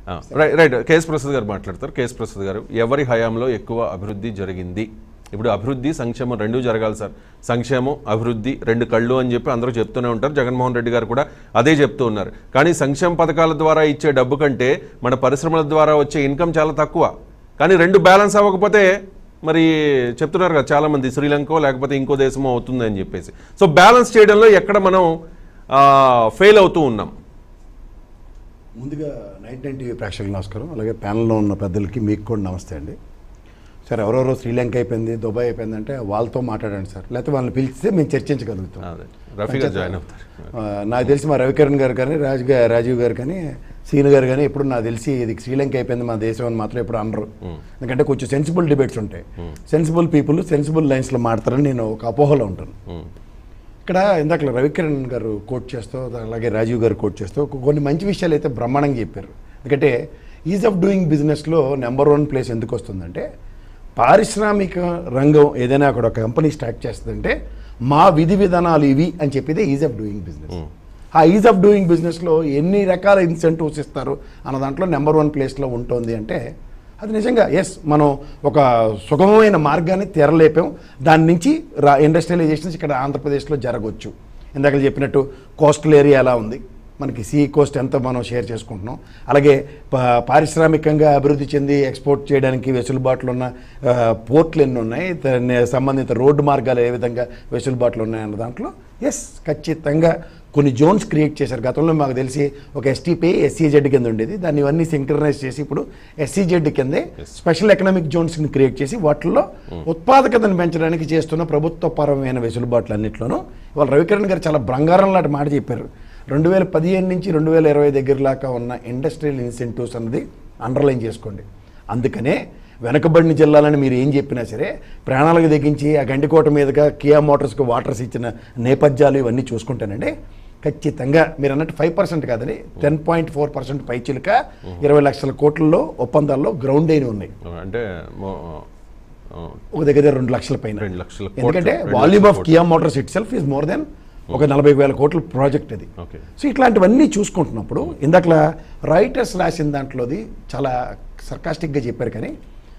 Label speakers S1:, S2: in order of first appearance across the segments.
S1: ఆ, right right KS Prasad గారు మాట్లాడతారు కేఎస్ ప్రసాద్ గారు ఎవరి హయాంలో ఎక్కువ అభివృద్ధి జరిగింది ఇప్పుడు అభివృద్ధి సంక్షేమం రెండూ జరగాలి సార్ సంక్షేమం అభివృద్ధి రెండు కళ్ళు అని చెప్పి అందరూ చెప్తూనే ఉంటారు జగన్మోహన్ రెడ్డి గారు కూడా అదే చెప్తూ ఉన్నారు కానీ సంక్షేమ పథకాల ద్వారా ఇచ్చే డబ్బు కంటే మన పరిశ్రమల ద్వారా వచ్చే ఇన్కమ్ చాలా తక్కువ కానీ రెండు బ్యాలెన్స్ అవ్వకపోతే మరి చెప్తున్నారు కదా చాలా మంది శ్రీలంకో లేకపోతే ఇంకో దేశమో అవుతుంది అని చెప్పేసి సో బ్యాలెన్స్ చేయడంలో ఎక్కడ మనం ఫెయిల్ అవుతూ ఉన్నాం
S2: ముందుగా నైట్ నైన్ టీవీ ప్రేక్షకులకు నమస్కారం అలాగే ప్యానల్లో ఉన్న పెద్దలకి మీకు కూడా నమస్తే అండి సార్ ఎవరెవరో శ్రీలంక అయిపోయింది దుబాయ్ అయిపోయింది అంటే వాళ్ళతో మాట్లాడండి సార్ లేకపోతే వాళ్ళని పిలిస్తే మేము చర్చించగలుగుతాం
S1: అదే రఫీ గారు జాయిన్ అవుతారు
S2: ఆ, నాకు తెలిసి మా రవికిరణ్ గారు కానీ రాజు గా- రాజీవ్ గారు కానీ సీను గారు కానీ ఎప్పుడు నాకు తెలిసి ఇది శ్రీలంక అయిపోయింది మా దేశం అని మాత్రం ఎప్పుడు అనరు ఎందుకంటే కొంచెం సెన్సిబుల్ డిబేట్స్ ఉంటాయి సెన్సిబుల్ పీపుల్ సెన్సిబుల్ లైన్స్లో మాడతారని నేను ఒక అపోహలో ఉంటాను
S1: ఉమ్.
S2: ఇక్కడ ఇందాక రవికిరణ్ గారు కోట్ చేస్తూ అలాగే రాజీవ్ గారు కోట్ చేస్తూ కొ- కొన్ని మంచి విషయాలు అయితే బ్రహ్మాండంగా చెప్పారు ఎందుకంటే ఈజ్ ఆఫ్ డూయింగ్ బిజినెస్లో నెంబర్ వన్ ప్లేస్ ఎందుకు వస్తుందంటే పారిశ్రామిక రంగం ఏదైనా అక్కడ ఒక కంపెనీ స్టార్ట్ చేస్తుందంటే మా విధి విధానాలు ఇవి అని చెప్పేది ఈజ్ ఆఫ్ డూయింగ్ బిజినెస్ ఆ ఈజ్ ఆఫ్ డూయింగ్ బిజినెస్లో ఎన్ని రకాల ఇన్సెంటివ్స్ ఇస్తారు అన్న దాంట్లో నెంబర్ వన్ ప్లేస్లో ఉంటుంది అంటే అది నిజంగా ఎస్ మనం ఒక సుగమమైన మార్గాన్ని తెరలేపాం దాని నుంచి రా ఇండస్ట్రియలైజేషన్స్ ఇక్కడ ఆంధ్రప్రదేశ్లో జరగవచ్చు ఇందాక చెప్పినట్టు కోస్టల్ ఏరియా ఎలా ఉంది మనకి సీ కోస్ట్ ఎంత మనం షేర్ చేసుకుంటున్నాం అలాగే పా- పారిశ్రామికంగా అభివృద్ధి చెంది ఎక్స్పోర్ట్ చేయడానికి వెసులుబాట్లు ఉన్న ఆ, పోర్ట్లు ఎన్ని ఉన్నాయి దాన్ని సంబంధిత రోడ్డు మార్గాలు ఏ విధంగా వెసులుబాట్లు ఉన్నాయన్న దాంట్లో ఎస్ ఖచ్చితంగా కొన్ని జోన్స్ క్రియేట్ చేశారు గతంలో మాకు తెలిసి ఒక ఎస్టీపీ ఎస్సీజెడ్ కింద ఉండేది దాన్ని ఇవన్నీ సింక్రనైజ్ చేసి ఇప్పుడు ఎస్సీజెడ్ కిందే స్పెషల్ ఎకనామిక్ జోన్స్ని క్రియేట్ చేసి వాటిల్లో ఉత్పాదకతను పెంచడానికి చేస్తున్న ప్రభుత్వ పరమైన వెసులుబాట్లు అన్నింటిలోనూ ఇవాళ రవికిరణ్ గారు చాలా బంగారం లాంటి మాట చెప్పారు రెండు వేల పదిహేను నుంచి రెండు వేల ఇరవై దగ్గరలాగా ఉన్న ఇండస్ట్రియల్ ఇన్సెంటివ్స్ అన్నది అండర్లైన్ చేసుకోండి అందుకనే వెనకబడిన జిల్లాలని మీరు ఏం చెప్పినా సరే ప్రాణాలకు తెగించి ఆ గండికోట మీదుగా కియా మోటార్స్కి వాటర్స్ ఇచ్చిన నేపథ్యాలు ఇవన్నీ చూసుకుంటానండి ఖచ్చితంగా మీరు అన్నట్టు ఫైవ్ పర్సెంట్ కాదని టెన్ పాయింట్ ఫోర్ పర్సెంట్ పైచిలుక ఇరవై లక్షల కోట్లలో ఒప్పందాల్లో గ్రౌండ్ అయిన ఉన్నాయి
S1: అంటే మో- ఆ,
S2: ఒక దగ్గర దగ్గర రెండు లక్షల పైన
S1: రెండు లక్షల కోట్లు,
S2: ఎందుకంటే
S1: రెండు
S2: వాల్యూమ్
S1: లక్షల
S2: ఆఫ్
S1: కోట్లు.
S2: Kia Motors itself is more than ఒక నలభై వేల కోట్ల ప్రాజెక్ట్ అది
S1: ఓకే
S2: సో ఇట్లాంటివన్నీ చూసుకుంటున్నప్పుడు ఇందాకలా రైటర్స్ రాసిన దాంట్లోది చాలా సర్కాస్టిక్గా చెప్పారు కానీ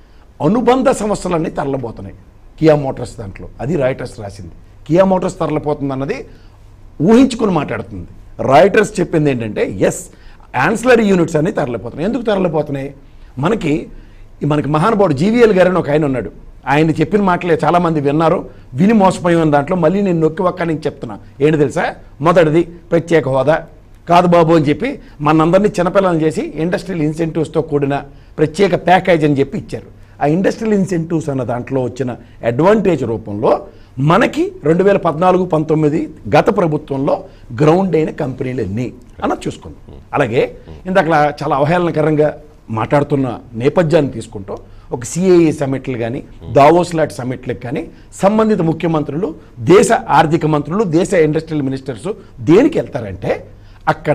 S2: అనుబంధ సమస్యలన్నీ తరలిపోతున్నాయి కియా మోటార్స్ దాంట్లో అది రైటర్స్ రాసింది కియా మోటార్స్ తరలిపోతుంది అన్నది ఊహించుకుని మాట్లాడుతుంది రైటర్స్ చెప్పింది ఏంటంటే ఎస్ యాన్సిలరీ యూనిట్స్ అన్ని తరలిపోతున్నాయి ఎందుకు తరలిపోతున్నాయి మనకి ఈ మనకి మహానుభావుడు జీవీఎల్ గారు అని ఒక ఆయన ఉన్నాడు ఆయన చెప్పిన మాటలే చాలామంది విన్నారు విని మోసపోయిన దాంట్లో మళ్ళీ నేను నొక్కి ఒక్క నుంచి చెప్తున్నా ఏంటి తెలుసా మొదటిది ప్రత్యేక హోదా కాదు బాబు అని చెప్పి మనందరినీ చిన్నపిల్లలు చేసి ఇండస్ట్రియల్ ఇన్సెంటివ్స్తో కూడిన ప్రత్యేక ప్యాకేజ్ అని చెప్పి ఇచ్చారు ఆ ఇండస్ట్రియల్ ఇన్సెంటివ్స్ అన్న దాంట్లో వచ్చిన అడ్వాంటేజ్ రూపంలో మనకి రెండు వేల పద్నాలుగు పంతొమ్మిది గత ప్రభుత్వంలో గ్రౌండ్ అయిన కంపెనీలు ఎన్ని అన్నది చూసుకుందాం అలాగే ఇందాక చాలా అవహేళనకరంగా మాట్లాడుతున్న నేపథ్యాన్ని తీసుకుంటూ ఒక సిఏఈ సమిట్లు కానీ దావోస్ లాంటి సమిట్లకు కానీ సంబంధిత ముఖ్యమంత్రులు దేశ ఆర్థిక మంత్రులు దేశ ఇండస్ట్రియల్ మినిస్టర్స్ దేనికి వెళ్తారంటే అక్కడ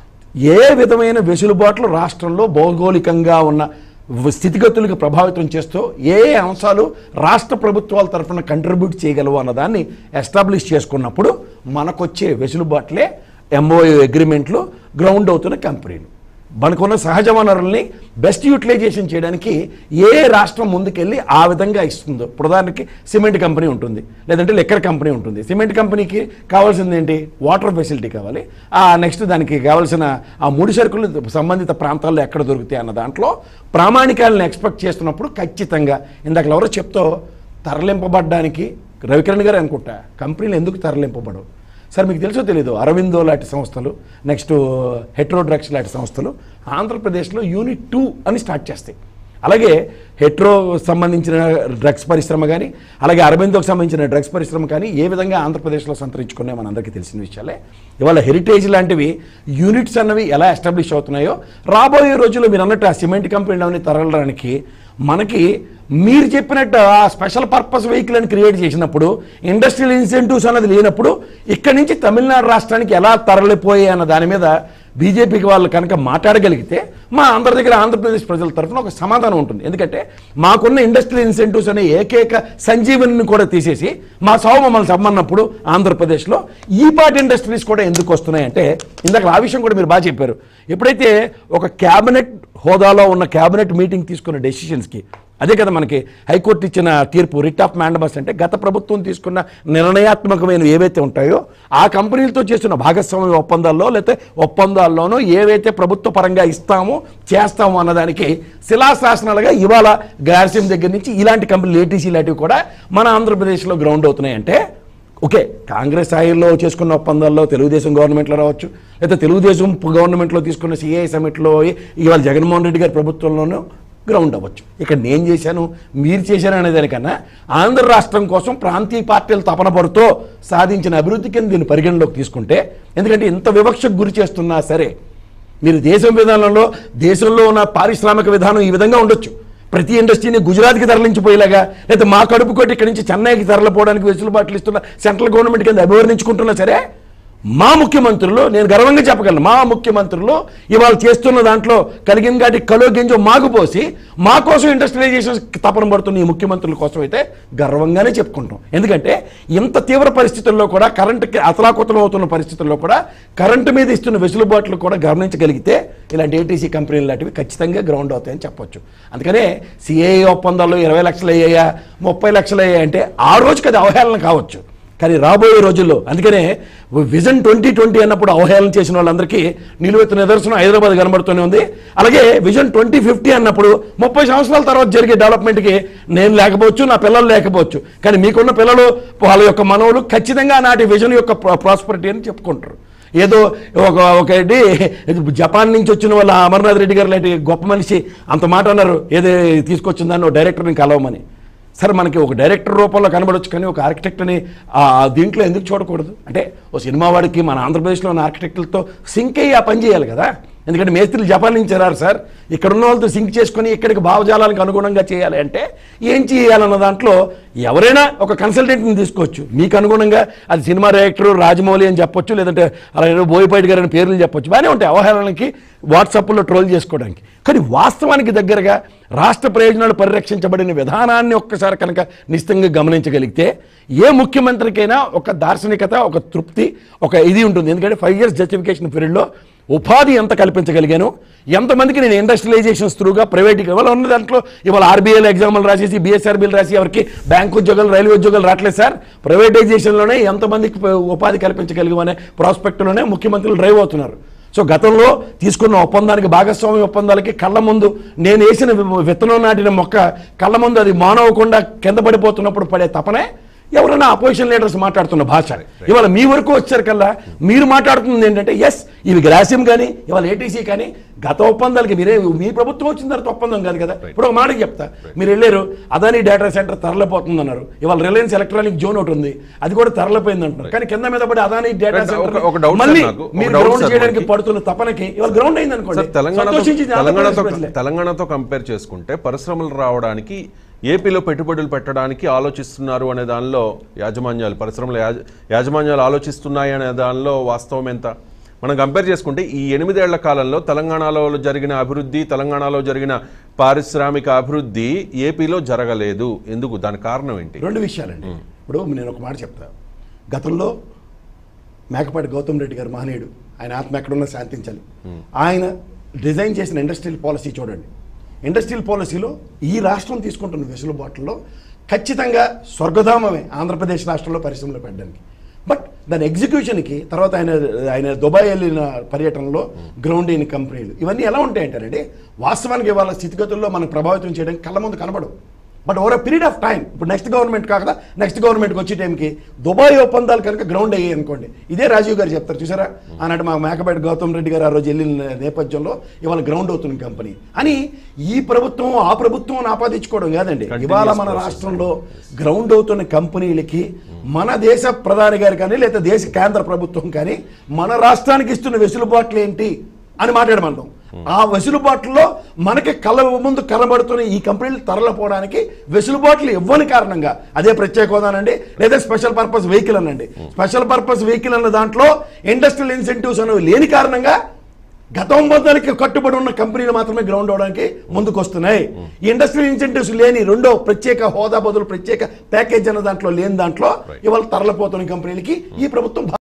S2: ఏ విధమైన వెసులుబాట్లు రాష్ట్రంలో భౌగోళికంగా ఉన్న వ- స్థితిగతులకు ప్రభావితం చేస్తూ ఏ ఏ అంశాలు రాష్ట్ర ప్రభుత్వాల తరఫున కంట్రిబ్యూట్ చేయగలవు అన్నదాన్ని ఎస్టాబ్లిష్ చేసుకున్నప్పుడు మనకొచ్చే వెసులుబాట్లే ఎంఓయూ అగ్రిమెంట్లు గ్రౌండ్ అవుతున్న కంపెనీలు మనకున్న సహజ వనరుల్ని బెస్ట్ యూటిలైజేషన్ చేయడానికి ఏ రాష్ట్రం ముందుకెళ్ళి ఆ విధంగా ఇస్తుందో ఇప్పుడు ఉదాహరణకి సిమెంట్ కంపెనీ ఉంటుంది లేదంటే లెక్కర్ కంపెనీ ఉంటుంది సిమెంట్ కంపెనీకి కావాల్సింది ఏంటి వాటర్ ఫెసిలిటీ కావాలి ఆ నెక్స్ట్ దానికి కావాల్సిన ఆ ముడి సరుకులు సంబంధిత ప్రాంతాల్లో ఎక్కడ దొరుకుతాయి అన్న దాంట్లో ప్రామాణికాలను ఎక్స్పెక్ట్ చేస్తున్నప్పుడు ఖచ్చితంగా ఇందాక ఎవరో చెప్తూ తరలింపబడ్డానికి రవికిరణ్ గారు అనుకుంటా కంపెనీలు ఎందుకు తరలింపబడవు సార్ మీకు తెలుసో తెలీదు అరవిందో లాంటి సంస్థలు నెక్స్ట్ హెట్రో డ్రగ్స్ లాంటి సంస్థలు ఆంధ్రప్రదేశ్లో యూనిట్ టూ అని స్టార్ట్ చేస్తాయి అలాగే హెట్రో సంబంధించిన డ్రగ్స్ పరిశ్రమ కానీ అలాగే అరవిందోకి సంబంధించిన డ్రగ్స్ పరిశ్రమ కానీ ఏ విధంగా ఆంధ్రప్రదేశ్లో సంతరించుకున్నాయో మనందరికీ తెలిసిన విషయాలే ఇవాళ హెరిటేజ్ లాంటివి యూనిట్స్ అన్నవి ఎలా ఎస్టాబ్లిష్ అవుతున్నాయో రాబోయే రోజుల్లో మీరు అన్నట్టు ఆ సిమెంట్ కంపెనీలోని తరలడానికి మనకి మీరు చెప్పినట్టు ఆ స్పెషల్ పర్పస్ వెహికల్ అని క్రియేట్ చేసినప్పుడు ఇండస్ట్రియల్ ఇన్సెంటివ్స్ అన్నది లేనప్పుడు ఇక్కడి నుంచి తమిళనాడు రాష్ట్రానికి ఎలా తరలిపోయాయి అన్న దాని మీద బీజేపీకి వాళ్ళు కనుక మాట్లాడగలిగితే మా అందరి దగ్గర ఆంధ్రప్రదేశ్ ప్రజల తరఫున ఒక సమాధానం ఉంటుంది ఎందుకంటే మాకున్న ఇండస్ట్రియల్ ఇన్సెంటివ్స్ అనే ఏకైక సంజీవనిని కూడా తీసేసి మా సావు మమ్మల్ని సమ్మన్నప్పుడు ఆంధ్రప్రదేశ్లో ఈ పార్టీ ఇండస్ట్రీస్ కూడా ఎందుకు వస్తున్నాయి అంటే ఇందాక ఆ విషయం కూడా మీరు బాగా చెప్పారు ఎప్పుడైతే ఒక క్యాబినెట్ హోదాలో ఉన్న క్యాబినెట్ మీటింగ్ తీసుకున్న డెసిషన్స్కి అదే కదా మనకి హైకోర్టు ఇచ్చిన తీర్పు రిట్ ఆఫ్ మ్యాండమస్ అంటే గత ప్రభుత్వం తీసుకున్న నిర్ణయాత్మకమైన ఏవైతే ఉంటాయో ఆ కంపెనీలతో చేస్తున్న భాగస్వామ్య ఒప్పందాల్లో లేకపోతే ఒప్పందాల్లోనూ ఏవైతే ప్రభుత్వ పరంగా ఇస్తామో చేస్తాము అన్నదానికి శిలాశాసనాలుగా ఇవాళ గ్రాసిమ్ దగ్గర నుంచి ఇలాంటి కంపెనీలు ఏటీసీ లాంటివి కూడా మన ఆంధ్రప్రదేశ్లో గ్రౌండ్ అవుతున్నాయి అంటే ఓకే కాంగ్రెస్ స్థాయిలో చేసుకున్న ఒప్పందాల్లో తెలుగుదేశం గవర్నమెంట్లో రావచ్చు లేదా తెలుగుదేశం గవర్నమెంట్లో తీసుకున్న సిఐ సమిట్లో ఇవాళ జగన్మోహన్ రెడ్డి గారి ప్రభుత్వంలోనూ గ్రౌండ్ అవ్వచ్చు ఇక్కడ నేను చేశాను మీరు చేశారు అనే దానికన్నా ఆంధ్ర రాష్ట్రం కోసం ప్రాంతీయ పార్టీలు తపన పడుతూ సాధించిన అభివృద్ధి కింద దీన్ని పరిగణలోకి తీసుకుంటే ఎందుకంటే ఇంత వివక్షకు గురి చేస్తున్నా సరే మీరు దేశం విధానంలో దేశంలో ఉన్న పారిశ్రామిక విధానం ఈ విధంగా ఉండొచ్చు ప్రతి ఇండస్ట్రీని గుజరాత్కి తరలించిపోయేలాగా లేదా మా కడుపు కొట్టి ఇక్కడి నుంచి చెన్నైకి తరలిపోవడానికి వెసులుబాట్లు ఇస్తున్న సెంట్రల్ గవర్నమెంట్ కింద అభివర్ణించుకుంటున్నా సరే మా ముఖ్యమంత్రులు నేను గర్వంగా చెప్పగలను మా ముఖ్యమంత్రులు ఇవాళ చేస్తున్న దాంట్లో కలిగిన కాటి కలో గింజో మాకు పోసి మా కోసం ఇండస్ట్రియలైజేషన్ తపన పడుతున్న ఈ ముఖ్యమంత్రుల కోసం అయితే గర్వంగానే చెప్పుకుంటాం ఎందుకంటే ఇంత తీవ్ర పరిస్థితుల్లో కూడా కరెంటుకి అతలాకుతలం అవుతున్న పరిస్థితుల్లో కూడా కరెంటు మీద ఇస్తున్న వెసులుబాట్లు కూడా గమనించగలిగితే ఇలాంటి ఏటీసీ కంపెనీలు లాంటివి ఖచ్చితంగా గ్రౌండ్ అవుతాయని చెప్పొచ్చు అందుకనే సిఏ ఒప్పందాల్లో ఇరవై లక్షలు అయ్యాయా ముప్పై లక్షలు అయ్యాయి అంటే ఆ రోజుకి అది అవహేళన కావచ్చు కానీ రాబోయే రోజుల్లో అందుకనే విజన్ ట్వంటీ ట్వంటీ అన్నప్పుడు అవహేళన చేసిన వాళ్ళందరికీ నిలువెత్తు నిదర్శనం హైదరాబాద్ కనబడుతూనే ఉంది అలాగే విజన్ ట్వంటీ ఫిఫ్టీ అన్నప్పుడు ముప్పై సంవత్సరాల తర్వాత జరిగే డెవలప్మెంట్కి నేను లేకపోవచ్చు నా పిల్లలు లేకపోవచ్చు కానీ మీకున్న పిల్లలు వాళ్ళ యొక్క మనవులు ఖచ్చితంగా నాటి విజన్ యొక్క ప్రాస్పరిటీ అని చెప్పుకుంటారు ఏదో ఒక ఒక ఏంటి జపాన్ నుంచి వచ్చిన వాళ్ళ అమర్నాథ్ రెడ్డి గారు లాంటి గొప్ప మనిషి అంత మాట అన్నారు ఏదో తీసుకొచ్చిందని ఒక డైరెక్టర్ని కలవమని సరే మనకి ఒక డైరెక్టర్ రూపంలో కనబడవచ్చు కానీ ఒక ఆర్కిటెక్ట్ని ఆ దీంట్లో ఎందుకు చూడకూడదు అంటే ఓ సినిమా వాడికి మన ఆంధ్రప్రదేశ్లో ఉన్న ఆర్కిటెక్టులతో సింక్ అయ్యి ఆ పని చేయాలి కదా ఎందుకంటే మేస్త్రీలు జపాన్ నుంచి రారు సార్ ఇక్కడ ఉన్న వాళ్ళతో సింక్ చేసుకొని ఇక్కడికి భావజాలానికి అనుగుణంగా చేయాలి అంటే ఏం చేయాలన్న దాంట్లో ఎవరైనా ఒక కన్సల్టెంట్ని తీసుకోవచ్చు మీకు అనుగుణంగా అది సినిమా డైరెక్టర్ రాజమౌళి అని చెప్పొచ్చు లేదంటే అలాగే బోయపాటి గారు అని పేర్లు చెప్పొచ్చు బాగానే ఉంటాయి అవహేళనకి వాట్సాప్లో ట్రోల్ చేసుకోవడానికి కానీ వాస్తవానికి దగ్గరగా రాష్ట్ర ప్రయోజనాలు పరిరక్షించబడిన విధానాన్ని ఒక్కసారి కనుక నిశ్చితంగా గమనించగలిగితే ఏ ముఖ్యమంత్రికైనా ఒక దార్శనికత ఒక తృప్తి ఒక ఇది ఉంటుంది ఎందుకంటే ఫైవ్ ఇయర్స్ జస్టిఫికేషన్ పీరియడ్లో ఉపాధి ఎంత కల్పించగలిగాను ఎంతమందికి నేను ఇండస్ట్రియలైజేషన్స్ త్రూగా ప్రైవేట్ ఇవాళ ఉన్న దాంట్లో ఇవాళ ఆర్బీఐలో ఎగ్జామ్లు రాసేసి బిఎస్ఆర్బీలు రాసి ఎవరికి బ్యాంక్ ఉద్యోగాలు రైల్వే ఉద్యోగాలు రావట్లేదు సార్ ప్రైవేటైజేషన్లోనే ఎంతమందికి ఉపాధి కల్పించగలిగామనే ప్రాస్పెక్ట్లోనే ముఖ్యమంత్రులు డ్రైవ్ అవుతున్నారు సో గతంలో తీసుకున్న ఒప్పందానికి భాగస్వామ్య ఒప్పందాలకి కళ్ళ ముందు నేను వేసిన వి- విత్తనం నాటిన మొక్క కళ్ళ ముందు అది మానవకుండా కింద పడిపోతున్నప్పుడు పడే తపనే ఎవరైనా అపోజిషన్ లీడర్స్ మాట్లాడుతున్న భాష ఇవాళ మీ వరకు వచ్చారు కల్లా మీరు మాట్లాడుతుంది ఏంటంటే ఎస్ ఇవి గ్రాసియం కానీ ఇవాళ ఏటీసీ కానీ గత ఒప్పందాలకి మీరే మీ ప్రభుత్వం వచ్చిన తర్వాత ఒప్పందం కాదు కదా ఇప్పుడు ఒక మాట చెప్తా మీరు వెళ్ళారు అదాని డేటా సెంటర్ తరలిపోతుంది అన్నారు ఇవాళ రిలయన్స్ ఎలక్ట్రానిక్ జోన్ ఒకటి ఉంది అది కూడా తరలిపోయింది అంటున్నారు కానీ కింద మీద పడి అదాని డేటా
S1: ఒక-
S2: సెంటర్
S1: ఒక doubt
S2: మళ్ళీ
S1: సార్ నాకు. ఒక
S2: మీరు
S1: doubt
S2: గ్రౌండ్
S1: సార్
S2: చేయడానికి
S1: మనకి.
S2: పడుతున్న తపనకి ఇవాళ గ్రౌండ్ అయింది అనుకోండి
S1: సార్ తెలంగాణతో
S2: సంతోషించి
S1: తెలంగాణతో
S2: ఆంధ్రప్రదేశ్ ప్రజలే.
S1: తెలంగాణతో కంపేర్ చేసుకుంటే పరిశ్రమలు రావడానికి ఏపీలో పెట్టుబడులు పెట్టడానికి ఆలోచిస్తున్నారు అనే దానిలో యాజమాన్యాలు పరిశ్రమల యాజ యాజమాన్యాలు ఆలోచిస్తున్నాయి అనే దానిలో వాస్తవం ఎంత మనం కంపేర్ చేసుకుంటే ఈ ఎనిమిదేళ్ల కాలంలో తెలంగాణలో జరిగిన అభివృద్ధి తెలంగాణలో జరిగిన పారిశ్రామిక అభివృద్ధి ఏపీలో జరగలేదు ఎందుకు దాని కారణం ఏంటి
S2: రెండు విషయాలండి ఇప్పుడు నేను ఒక మాట చెప్తా గతంలో మేకపాటి గౌతమ్ రెడ్డి గారు మహనీయుడు ఆయన ఆత్మ ఎక్కడున్నా శాంతించాలి ఆయన డిజైన్ చేసిన ఇండస్ట్రియల్ పాలసీ చూడండి ఇండస్ట్రియల్ పాలసీలో ఈ రాష్ట్రం తీసుకుంటున్న వెసులుబాట్లలో ఖచ్చితంగా స్వర్గధామమే ఆంధ్రప్రదేశ్ రాష్ట్రంలో పరిశ్రమలు పెట్టడానికి బట్ దాని ఎగ్జిక్యూషన్కి తర్వాత ఆయన ఆయన దుబాయ్ వెళ్ళిన పర్యటనలో గ్రౌండ్ అయిన కంపెనీలు ఇవన్నీ ఎలా ఉంటాయంటారండి వాస్తవానికి ఇవాళ స్థితిగతుల్లో మనకు ప్రభావితం చేయడానికి కళ్ళ ముందు కనబడవు but over a period of time ఇప్పుడు నెక్స్ట్ గవర్నమెంట్ కాకుండా నెక్స్ట్ గవర్నమెంట్కి వచ్చే టైంకి దుబాయ్ ఒప్పందాలు కనుక గ్రౌండ్ అయ్యాయి అనుకోండి ఇదే రాజీవ్ గారు చెప్తారు చూసారా ఆనాడు మా మేకపేట గౌతమ్ రెడ్డి గారు ఆ రోజు వెళ్ళిన నేపథ్యంలో ఇవాళ గ్రౌండ్ అవుతున్న కంపెనీ అని ఈ ప్రభుత్వం ఆ ప్రభుత్వం ఆపాదించుకోవడం కాదండి ఇవాళ మన
S1: process.
S2: రాష్ట్రంలో గ్రౌండ్ అవుతున్న కంపెనీలకి మన దేశ ప్రధాని గారు కానీ లేదా దేశ కేంద్ర ప్రభుత్వం కానీ మన రాష్ట్రానికి ఇస్తున్న వెసులుబాట్లు ఏంటి అని మాట్లాడమంటాం ఆ వెసులుబాట్లలో మనకి కళ్ళ ముందు కనబడుతున్న ఈ కంపెనీలు తరలిపోవడానికి వెసులుబాట్లు ఇవ్వని కారణంగా అదే ప్రత్యేక హోదానండి లేదా స్పెషల్ పర్పస్ వెహికల్ అనండి స్పెషల్ పర్పస్ వెహికల్ అన్న దాంట్లో ఇండస్ట్రియల్ ఇన్సెంటివ్స్ అనేవి లేని కారణంగా గత ఒప్పందానికి కట్టుబడి ఉన్న కంపెనీలు మాత్రమే గ్రౌండ్ అవడానికి ముందుకు వస్తున్నాయి ఈ ఇండస్ట్రియల్ ఇన్సెంటివ్స్ లేని రెండో ప్రత్యేక హోదా బదులు ప్రత్యేక ప్యాకేజ్ అన్న దాంట్లో లేని దాంట్లో ఇవాళ తరలిపోతున్న కంపెనీలకి ఈ ప్రభుత్వం